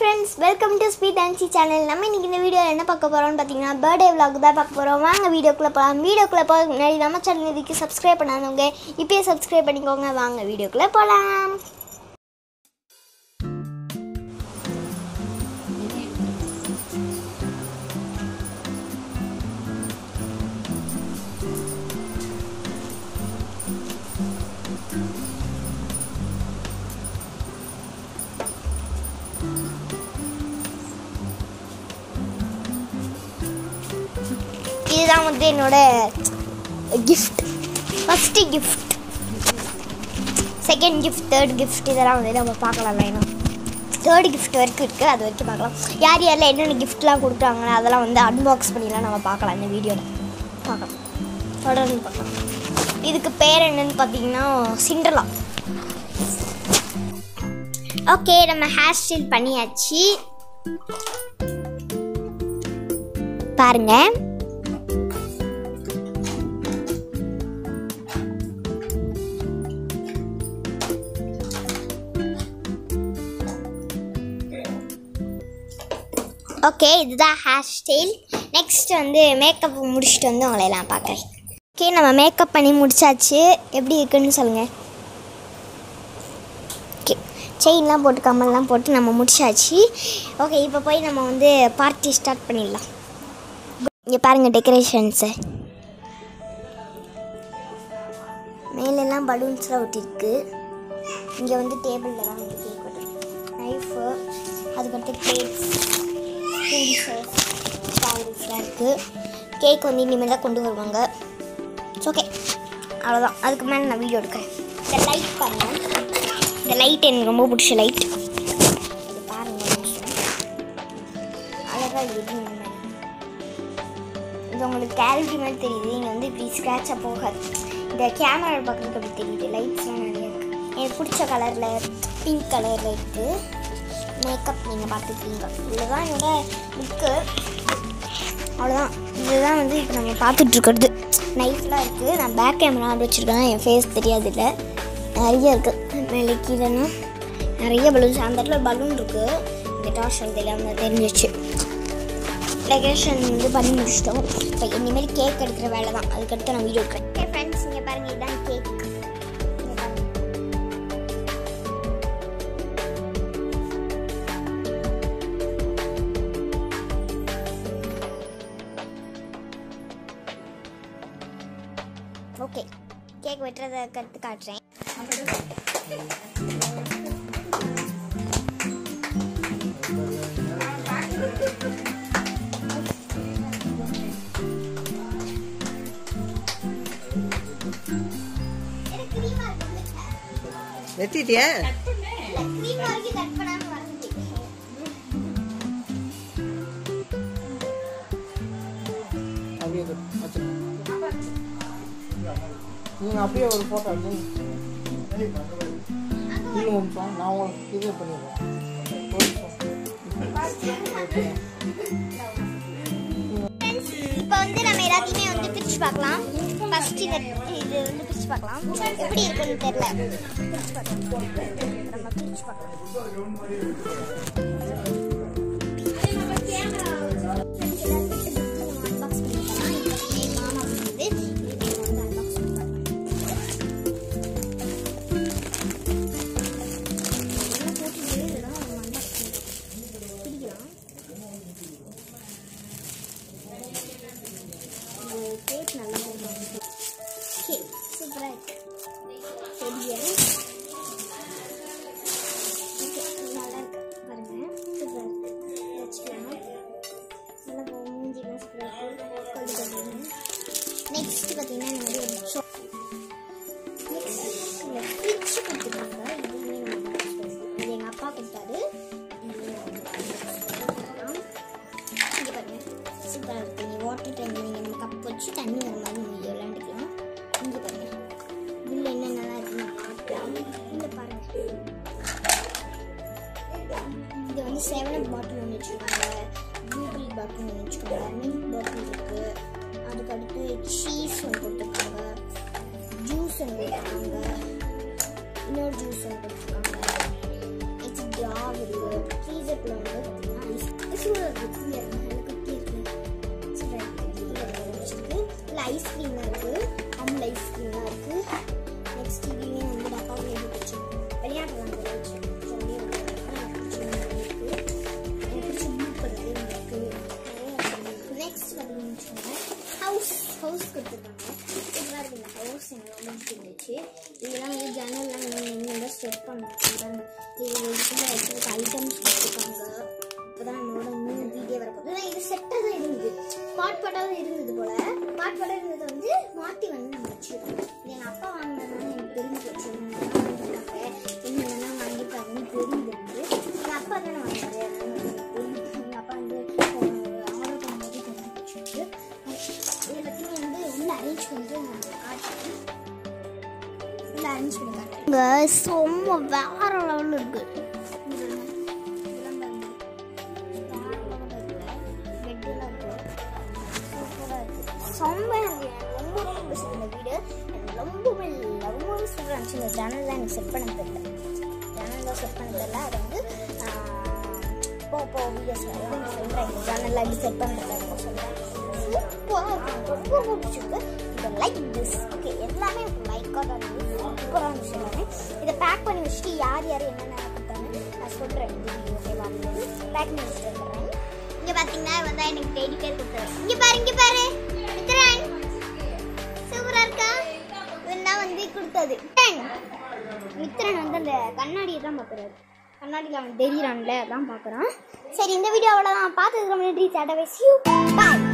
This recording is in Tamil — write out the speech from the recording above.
ஃப்ரெண்ட்ஸ் வெல்கம் டு ஸ்பீட் டான்சி சேனல் நம்ம இன்னைக்கு இந்த வீடியோவில் என்ன பார்க்க போகிறோம்னு பார்த்தீங்கன்னா பர்த்டே vlog தான் பார்க்க போகிறோம் வாங்க வீடியோக்குள்ளே போகலாம் வீடியோக்குள்ளே போக முன்னாடி நம்ம சேனல் இதுக்கு சப்ஸ்கிரைப் பண்ணாதவங்க இப்பயே சப்ஸ்கிரைப் பண்ணிக்கோங்க வாங்க வீடியோக்குள்ளே போகலாம் இதுதான் வந்து என்னோட gift first gift second gift third gift இதெல்லாம் வந்து நம்ம பார்க்கலாம் லைனாக தேர்ட் கிஃப்ட் வரைக்கும் இருக்குது அது வரைக்கும் பார்க்கலாம் யார் யாரில் என்னென்ன கிஃப்ட்லாம் கொடுக்குறாங்களோ அதெல்லாம் வந்து அன்பாக்ஸ் பண்ணிலாம் நம்ம பார்க்கலாம் இந்த வீடியோவில் பார்க்கலாம் தொடர்ந்து பார்க்கலாம் இதுக்கு பேர் என்னன்னு பார்த்தீங்கன்னா சிண்டர்லா ஓகே நம்ம ஹேர் ஸ்டைல் பண்ணியாச்சு பாருங்க ஓகே இதுதான் ஹேர் ஸ்டைல் நெக்ஸ்ட் வந்து மேக்கப் முடிச்சுட்டு வந்து உங்களை எல்லாம் பார்க்குறேன் ஓகே நம்ம மேக்கப் பண்ணி முடிச்சாச்சு எப்படி இருக்குன்னு சொல்லுங்கள் ஓகே செயின்லாம் போட்டு கம்மல்லாம் போட்டு நம்ம முடிச்சாச்சு ஓகே இப்போ போய் நம்ம வந்து பார்ட்டி ஸ்டார்ட் பண்ணிடலாம் இங்கே பாருங்கள் டெக்கரேஷன்ஸு மேலெல்லாம் பலூன்ஸ்லாம் ஒட்டிருக்கு இங்கே வந்து டேபிளில் தான் வந்து கேக் வெட்டுறோம் நைஃபு அதுக்கடுத்து பிளேட்ஸ் ஸ்பூன்ஸு கேண்டில்ஸ்லாம் இருக்குது கேக் வந்து இனிமேல் தான் கொண்டு வருவாங்க இட்ஸ் ஓகே அவ்வளோதான் அதுக்கு மேலே நான் வீடியோ எடுக்கிறேன் இந்த லைட் பாருங்கள் இந்த லைட் எனக்கு ரொம்ப பிடிச்ச லைட் இது பாருங்கள் ஒரு நிமிஷம் அழகாக இது இது உங்களுக்கு கேரட்டி மாதிரி தெரியுது இங்கே வந்து இப்படி ஸ்க்ராட்சாக போகாது இந்த கேமரா பார்க்குறதுக்கு அப்படி தெரியுது லைட்ஸ்லாம் நிறைய இருக்குது எனக்கு பிடிச்ச கலரில் பிங்க் கலரில் இருக்குது மேக்கப் நீங்கள் பார்த்துருக்கீங்க இதுதான் என்னோட லுக்கு அவ்வளோதான் இதுதான் வந்து இப்போ நம்ம பார்த்துட்ருக்கிறது நைஃப்லாம் இருக்குது நான் பேக் கேமரா வச்சுருக்கேன் என் ஃபேஸ் தெரியாது இல்லை நிறைய இருக்குது மேலே கீழேனா நிறைய பலூன்ஸ் அந்த இடத்துல பலூன் இருக்குது இந்த டார்ஷல் தெரியாமல் தெரிஞ்சிச்சு டெக்கரேஷன் வந்து பண்ணி முடிச்சிட்டோம் இப்போ இனிமேல் கேக் எடுக்கிற வேலை தான் அதுக்கடுத்து நான் வீடியோ எடுக்கிறேன் ஓகே ஃப்ரெண்ட்ஸ் இங்கே பாருங்கள் இதுதான் கேக் ஓகே கேக் வெட்டுறதை கற்று காட்டுறேன் வெட்டிட்டியா அப்படியே கொடு, வச்சிரு. நீங்க அப்படியே ஒரு போட்டோ எடுத்து இது ஒரு நிமிஷம் நான் உங்களுக்கு இது பண்ணிடுறேன் ஒரு நிமிஷம். இப்போ வந்து நம்ம எல்லாத்தையுமே வந்து பிரிச்சு பார்க்கலாம் ஃபர்ஸ்ட் இந்த இது வந்து பிரிச்சு பார்க்கலாம் எப்படி இருக்குன்னு தெரியல பிரிச்சு பார்க்கலாம் நம்ம பிரிச்சு பார்க்கலாம் Unbox பண்ணிக்கலாம். இப்போ என் மாமா வந்து இது வந்து unbox பண்ணி பார்க்கலாம். என்ன போட்டு இதெல்லாம் unbox பண்ணிக்கலாம். பிரிக்கலாம் கேக் நல்லா போடுவாங்க கேக் சூப்பராக இருக்கு பெரிய ஓகே நல்லா இருக்கு பாருங்க சூப்பராக இருக்கு வச்சுக்கலாம் நல்லா போ மூஞ்சிலாம் சூப்பராக இருக்கு கொண்டு கொண்டு நெக்ஸ்ட் பார்த்தீங்கன்னா இந்த மாதிரி ஒரு சோ நெக்ஸ்ட் இந்த ஃப்ரிட்ஜ் கொடுத்துருக்காங்க இதுவுமே நம்ம unbox பண்ணிக்கலாம். இது எங்கள் அப்பா கொடுத்தாரு இதுவுமே நம்ம unbox பண்ணிக்கலாம். இங்க பாருங்க சூப்பராக இருக்கு நீ வாட்டர் டேங்க்ல நீங்கள் நம்ம கப் வச்சு தண்ணி வர மாதிரி நீங்கள் விளையாண்டுக்கலாம் இங்கே பாருங்க உள்ள என்னென்னலாம் இருக்குன்னு பார்க்கலாம் இங்கே பாருங்க இது வந்து செவன் அப் பாட்டில் ஒன்று வச்சுருக்காங்க கூகுள் பாட்டில் ஒன்று வச்சுருக்காங்க மில்க் பாட்டில் இருக்குது அதுக்கடுத்து சீஸ் ஒன்று கொடுத்துருக்காங்க ஜூஸ் ஒன்று கொடுத்துருக்காங்க இன்னொரு ஜூஸ் ஒன்று கொடுத்துருக்காங்க நெக்ஸ்ட் ஜாப் இருக்குது ஃப்ரீசரில் வந்து பேக்கோட இருந்தது வந்து மாட்டி வந்து நம்ம வச்சிருக்கோம் இது எங்கள் அப்பா வாங்கினதுனால எனக்கு தெரிஞ்சு வச்சிருந்தாங்க என்னென்ன வாங்கிட்டாங்கன்னு தெரியுது எங்கள் அப்பா தானே வாங்கினாரு அதனால எனக்கு தெரியும் எங்கள் அப்பா வந்து ஆர்டர் பண்ணும்போது தெரிஞ்சு இது எல்லாத்தையுமே வந்து உள்ள அரேஞ்ச் பண்ணிட்டு நான் காட்டுறேன் உள்ள அரேஞ்ச் பண்ணி காட்டுறேன் இங்கே ரொம்ப வேற லெவலில் இருக்கு செம்மையாக இருக்கு எனக்கு ரொம்ப ரொம்ப பிடிச்சது இந்த வீடு எனக்கு ரொம்பவே ரொம்பவே சூப்பராக இருந்துச்சு இந்த ஜன்னல் தான் எனக்கு செட் பண்ண தெரியல ஜன்னல் தான் செட் பண்ண தெரியல அதை வந்து போ போ வீடியோஸ் எல்லாம் சொல்கிறேன் இந்த ஜன்னல்லாம் எப்படி செட் பண்ணுறது சொல்கிறேன் சூப்பராக இருக்கும் ரொம்ப ரொம்ப பிடிச்சிருக்கு இந்த லைக் திஸ் ஓகே எல்லாமே எனக்கு லைக்காக தான் இருந்தது சூப்பராக இருந்துச்சு எல்லாமே இதை பேக் பண்ணி வச்சுட்டு யார் யார் என்னென்ன கொடுத்தாங்க நான் சொல்கிறேன் இந்த வீடியோ ஓகேவா பேக் பண்ணி வச்சுட்டு வந்துடுறேன் இங்கே பார்த்தீங்கன்னா வந்து எனக்கு டெய்லி பேர் கொடுத்தாரு இங்கே பாரு இங்கே பாரு மித்ரன் சூப்பராக இருக்கா இதெல்லாம் வந்து கொடுத்தது டென் மித்ரன் வந்து அந்த கண்ணாடியை தான் பார்க்குறாரு கண்ணாடியில் அவன் தெரியிறான்ல அதான் பார்க்குறான் சரி இந்த வீடியோ அவ்வளோதான் பார்த்ததுக்கு ரொம்ப நன்றி டாடா யூ பாய்